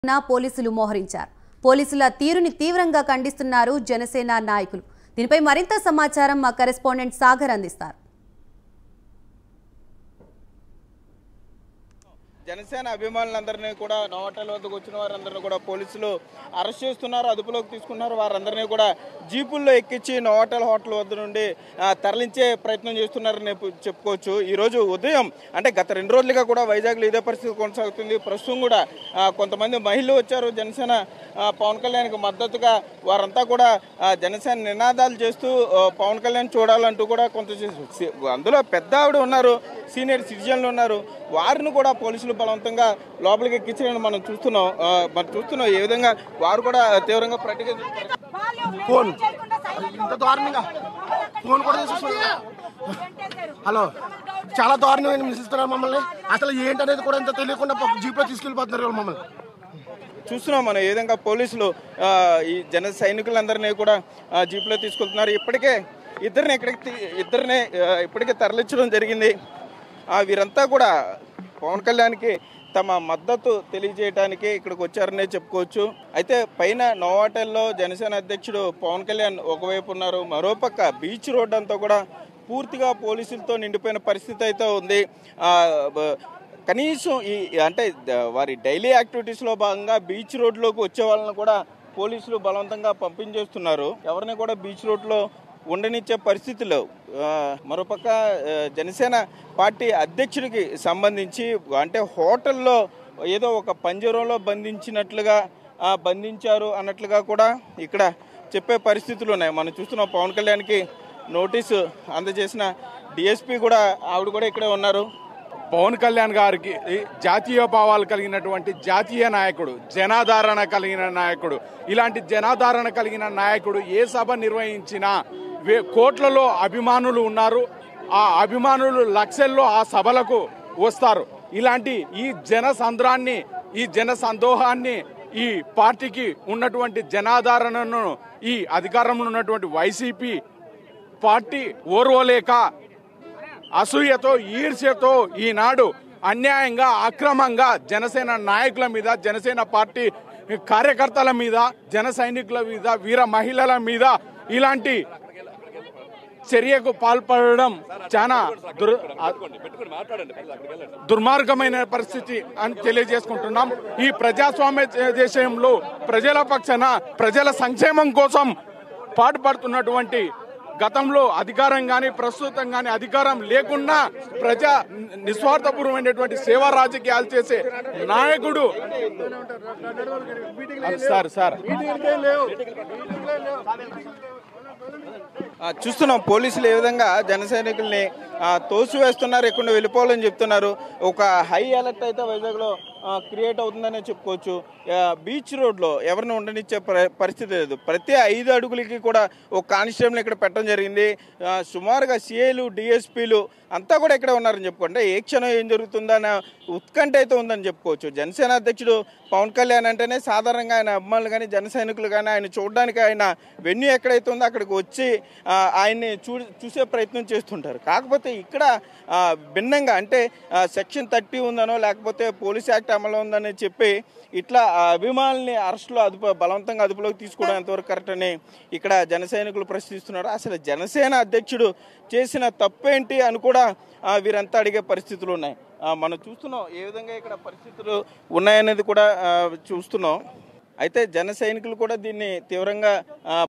నా పోలీసులు మోహరించారు పోలీసుల తీరుని తీవ్రంగా ఖండిస్తున్నారు జనసేన నాయకులు దీనిపై మరింత సమాచారం మా కరెస్పాండెంట్ సాగర్ అందిస్తారు జనసేన అభిమానులందరినీ కూడా నోటల్ వద్దకు వచ్చిన వారందరినీ కూడా పోలీసులు అరెస్ట్ చేస్తున్నారు అదుపులోకి తీసుకున్నారు వారందరినీ కూడా జీపుల్లో ఎక్కించి నోటల్ హోటల్ వద్ద నుండి ఆ, తరలించే ప్రయత్నం చేస్తున్నారని చెప్పుకోవచ్చు చెప్పుకోవచ్చు ఈరోజు ఉదయం అంటే గత రెండు రోజులుగా కూడా వైజాగ్లో ఇదే పరిస్థితి కొనసాగుతుంది ప్రస్తుతం కూడా ఆ, కొంతమంది మహిళలు వచ్చారు జనసేన ఆ, పవన్ కళ్యాణ్కి మద్దతుగా వారంతా కూడా ఆ, జనసేన నినాదాలు చేస్తూ ఆ, పవన్ కళ్యాణ్ చూడాలంటూ కూడా కొంత చేసి- అందులో పెద్ద ఆవిడ ఉన్నారు సీనియర్ సిటిజన్లు ఉన్నారు వారిని కూడా పోలీసులు బలవంతంగా లోపలికి ఎక్కించడం మనం చూస్తున్నాం ఆ, మనం చూస్తున్నాం ఏ విధంగా వారు కూడా తీవ్రంగా ప్రతిగా ఫోన్ ఇంత దారుణంగా ఫోన్ కూడా తీసేస్తున్నారు హలో చాలా దారుణంగా హింసిస్తున్నారు మమ్మల్ని అసలు ఏంటనేది కూడా ఇంత తెలియకుండా జీప్లో తీసుకెళ్ళిపోతున్నారు వాళ్ళు మమ్మల్ని చూస్తున్నాం మనం ఏ విధంగా పోలీసులు ఆ, ఈ జన సైనికులందరినీ కూడా ఆ, జీప్లో తీసుకెళ్తున్నారు ఇప్పటికే ఇద్దరిని ఇక్కడికి తీ- ఇద్దరిని ఆ, ఇప్పటికే తరలించడం జరిగింది ఆ, వీరంతా కూడా పవన్ కళ్యాణ్కి తమ మద్దతు తెలియజేయడానికి ఇక్కడికి వచ్చారనే చెప్పుకోవచ్చు అయితే పైన నోవాటెల్లో జనసేన అధ్యక్షుడు పవన్ కళ్యాణ్ ఒకవైపు ఉన్నారు మరోపక్క బీచ్ రోడ్ అంతా కూడా పూర్తిగా పోలీసులతో నిండిపోయిన పరిస్థితి అయితే ఉంది ఆ, బ- కనీసం ఈ అంటే ద- వారి డైలీ యాక్టివిటీస్లో భాగంగా బీచ్ రోడ్లోకి వచ్చే వాళ్ళని కూడా పోలీసులు బలవంతంగా పంపించేస్తున్నారు ఎవరిని కూడా బీచ్ రోడ్లో ఉండనిచ్చే పరిస్థితులు ఆ, మరోపక్క ఆ, జనసేన పార్టీ అధ్యక్షుడికి సంబంధించి అంటే హోటల్లో ఏదో ఒక పంజరంలో బంధించినట్లుగా ఆ, బంధించారు అన్నట్లుగా కూడా ఇక్కడ చెప్పే పరిస్థితులు ఉన్నాయి మనం చూస్తున్నాం పవన్ కళ్యాణ్కి నోటీసు అందజేసిన డిఎస్పీ కూడా ఆవిడ కూడా ఇక్కడే ఉన్నారు పవన్ కళ్యాణ్ గారికి ఈ జాతీయ భావాలు కలిగినటువంటి జాతీయ నాయకుడు జనాదరణ కలిగిన నాయకుడు ఇలాంటి జనాదరణ కలిగిన నాయకుడు ఏ సభ నిర్వహించినా వే- కోట్లలో అభిమానులు ఉన్నారు ఆ అభిమానులు లక్షల్లో ఆ సభలకు వస్తారు ఇలాంటి ఈ జన సంద్రాన్ని ఈ జన సందోహాన్ని ఈ పార్టీకి ఉన్నటువంటి జనాదరణను ఈ అధికారంలో ఉన్నటువంటి వైసీపీ పార్టీ ఓర్వలేక అసూయతో ఈర్ష్యతో ఈనాడు అన్యాయంగా అక్రమంగా జనసేన నాయకుల మీద జనసేన పార్టీ కార్యకర్తల మీద జన సైనికుల మీద వీర మహిళల మీద ఇలాంటి చర్యకు పాల్పడడం చాలా దుర్ దుర్మార్గమైన పరిస్థితి అని తెలియజేసుకుంటున్నాం ఈ ప్రజాస్వామ్య దేశంలో ప్రజల పక్షాన ప్రజల సంక్షేమం కోసం పాటుపడుతున్నటువంటి గతంలో అధికారం కానీ ప్రస్తుతం కానీ అధికారం లేకున్నా ప్రజా నిస్వార్థపూర్వమైనటువంటి సేవా రాజకీయాలు చేసే నాయకుడు సార్ సార్ ఆ, చూస్తున్నాం పోలీసులు ఏ విధంగా జన సైనికుల్ని ఆ, తోసివేస్తున్నారు ఎక్కడ వెళ్ళిపోవాలని చెప్తున్నారు ఒక హై అలర్ట్ అయితే వైజాగ్లో క్రియేట్ అవుతుందనే చెప్పుకోవచ్చు ఆ, బీచ్ రోడ్లో ఎవరిని ఉండనిచ్చే ప- పరిస్థితి లేదు ప్రతి ఐదు అడుగులకి కూడా ఒక కానిస్టేబుల్ ఇక్కడ పెట్టడం జరిగింది ఆ, సుమారుగా సిఐలు డిఎస్పీలు అంతా కూడా ఇక్కడే ఉన్నారని చెప్పుకుంటే ఏ క్షణం ఏం జరుగుతుందన్న ఉత్కంఠ అయితే ఉందని చెప్పుకోవచ్చు జనసేన అధ్యక్షుడు పవన్ కళ్యాణ్ అంటేనే సాధారణంగా ఆయన అభిమానులు కానీ జన సైనికులు కానీ ఆయన చూడడానికి ఆయన వెన్యూ ఎక్కడైతే ఉందో అక్కడికి వచ్చి ఆ, ఆయన్ని చూ చూసే ప్రయత్నం చేస్తుంటారు కాకపోతే ఇక్కడ ఆ, భిన్నంగా అంటే సెక్షన్ థర్టీ ఉందనో లేకపోతే పోలీస్ యాక్ట్ అమలు ఉందని చెప్పి ఇట్లా ఆ అభిమానుల్ని అరెస్టులో అదుపు బలవంతంగా అదుపులోకి తీసుకోవడం ఎంతవరకు కరెక్ట్ అని ఇక్కడ జన సైనికులు ప్రశ్నిస్తున్నారు అసలు జనసేన అధ్యక్షుడు చేసిన తప్పేంటి అని కూడా ఆ, వీరంతా అడిగే పరిస్థితులు ఉన్నాయి ఆ, మనం చూస్తున్నాం ఏ విధంగా ఇక్కడ పరిస్థితులు ఉన్నాయనేది కూడా ఆ, చూస్తున్నాం అయితే జన సైనికులు కూడా దీన్ని తీవ్రంగా ఆ,